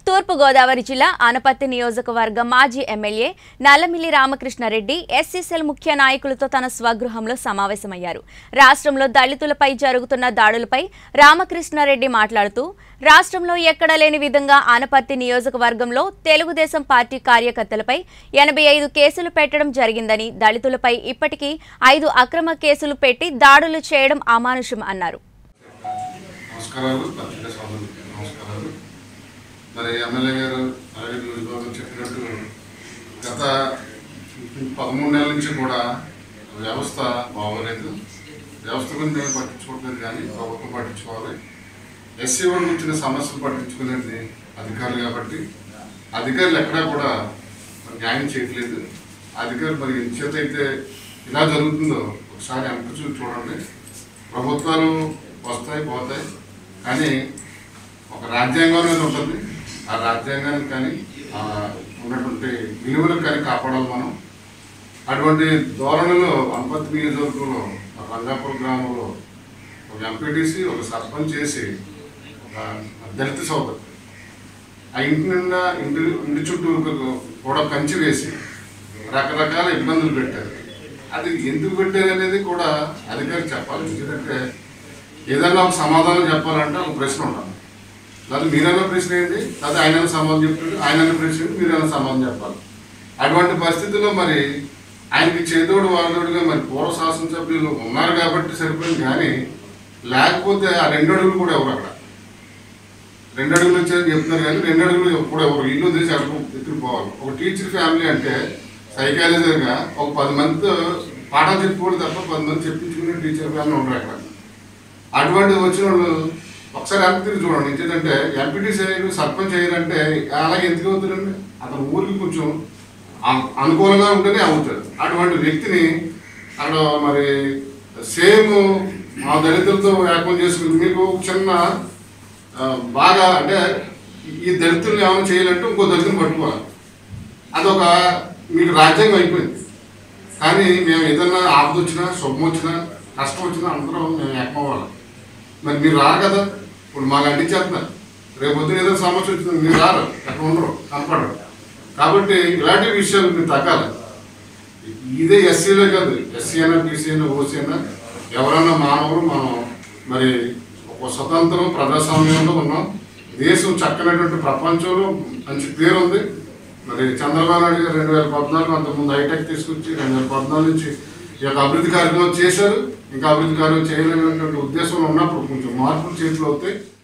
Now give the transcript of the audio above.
తూర్పుగోదావరి జిల్లా ఆనపత్తి నియోజకవర్గ మాజీ ఎమ్మెల్యే నల్లమిల్లి రామకృష్ణారెడ్డి ఎస్సీసెల్ ముఖ్య నాయకులతో తన స్వగృహంలో సమావేశమయ్యారు రాష్ట్రంలో దళితులపై జరుగుతున్న దాడులపై రామకృష్ణారెడ్డి మాట్లాడుతూ రాష్ట్రంలో ఎక్కడా లేని విధంగా ఆనపత్తి నియోజకవర్గంలో తెలుగుదేశం పార్టీ కార్యకర్తలపై ఎనభై ఐదు కేసులు పెట్టడం జరిగిందని దళితులపై ఇప్పటికీ ఐదు అక్రమ కేసులు పెట్టి దాడులు చేయడం అమానుషం అన్నారు నమస్కారాలు పత్రికా సోదరులకి నమస్కారాలు మరి ఎమ్మెల్యే గారు అలాగే నియోజకవర్గం చెప్పినట్టు గత పదమూడు నెలల నుంచి కూడా వ్యవస్థ బాగోలేదు వ్యవస్థ గురించి ఏం పట్టించుకోవట్లేదు కానీ ప్రభుత్వం పట్టించుకోవాలి ఎస్సీ వాళ్ళకి వచ్చిన సమస్యలు పట్టించుకునేది అధికారులు కాబట్టి అధికారులు ఎక్కడా కూడా మరి న్యాయం చేయట్లేదు అధికారులు మరి ఎంచేత అయితే ఇలా జరుగుతుందో ఒకసారి వెనక చూసి చూడండి ప్రభుత్వాలు వస్తాయి పోతాయి కానీ ఒక రాజ్యాంగం అనేది ఉంటుంది ఆ రాజ్యాంగానికి కానీ ఆ ఉన్నటువంటి విలువలకు కానీ కాపాడాలి మనం అటువంటి ధోరణిలో అంపత్ నియోజకవర్గంలో ఒక రంగాపురం గ్రామంలో ఒక ఎంపీటీసీ ఒక సర్పంచ్ చేసి ఒక దళిత సోదరు ఆ ఇంటి నిండా ఇంటి ఇంటి చుట్టూ కూడా కంచి వేసి రకరకాల ఇబ్బందులు పెట్టారు అది ఎందుకు పెట్టారు అనేది కూడా అధికారి చెప్పాలి ఎందుకంటే ఏదైనా ఒక సమాధానం చెప్పాలంటే ఒక ప్రశ్న ఉండాలి లేదా మీరైనా ప్రశ్న ఏంటి లేదా ఆయన సమాధానం చెప్తాడు ఆయన ప్రశ్న ఏంటి మీరైనా సమాధానం చెప్పాలి అటువంటి పరిస్థితుల్లో మరి ఆయనకి చేదోడు వాదోడుగా మరి పూర్వ శాసనసభ్యులు ఉన్నారు కాబట్టి సరిపోయింది కానీ లేకపోతే ఆ రెండు అడుగులు కూడా ఎవరు అక్కడ రెండు అడుగులు వచ్చారని చెప్తున్నారు కానీ రెండు అడుగులు కూడా ఎవరు ఇల్లు తీసి అడుగు ఎత్తుకుపోవాలి ఒక టీచర్ ఫ్యామిలీ అంటే సైకాలజీగా ఒక పది మందితో పాఠాలు చెప్పుకోవడం తప్ప పది మంది చెప్పించుకునే టీచర్ ఫ్యామిలీ ఉండరు అక్కడ అటువంటి వచ్చిన వాళ్ళు ఒకసారి వెనక్కి తిరిగి చూడండి ఎందుకంటే ఎంపీటీ చేయరు సర్పంచ్ చేయరంటే అలాగే ఎందుకు అవుతారండి అతను ఊరికి కొంచెం అను- అనుకూలంగా ఉంటేనే అవుతాడు అటువంటి వ్యక్తిని అక్కడ మరి సేమ్ మా దళితులతో వ్యాపారం చేసుకుని మీకు ఒక చిన్న ఆ, బాగా అంటే ఈ దళితులను ఏమైనా చేయాలంటే ఇంకో దళితుని పట్టుకోవాలి అదొక మీకు రాజ్యాంగం అయిపోయింది కానీ మేము ఏదన్నా ఆపద వచ్చినా శుభం వచ్చినా కష్టం వచ్చినా అందరం మేము ఎక్కవాలి మరి మీరు రారు కదా ఇప్పుడు మాకు అంటించేస్తున్నారు రేపు పొద్దున ఏదైనా సమస్య వచ్చింది మీరు రారు ఎక్కడ ఉండరు కనపడరు కాబట్టి ఇలాంటి విషయాలు మీరు తగ్గాలి ఇదే ఎస్సీలో కాదు ఎస్సీ అయినా బీసీ అయినా ఓసీ అయినా ఎవరైనా మానవులు మనం మరి ఒక స్వతంత్రం ప్రజాస్వామ్యంలో ఉన్నాం దేశం చక్కనటువంటి ప్రపంచంలో మంచి పేరు ఉంది మరి చంద్రబాబు నాయుడు గారు రెండు వేల పద్నాలుగు అంతకుముందు హైటెక్ తీసుకొచ్చి రెండు వేల పద్నాలుగు నుంచి ఈ యొక్క అభివృద్ధి కార్యక్రమం చేశారు ఇంకా అభివృద్ధి కార్యక్రమం చేయలేనటువంటి ఉద్దేశంలో ఉన్నప్పుడు కొంచెం మార్పులు చేతులు అవుతాయి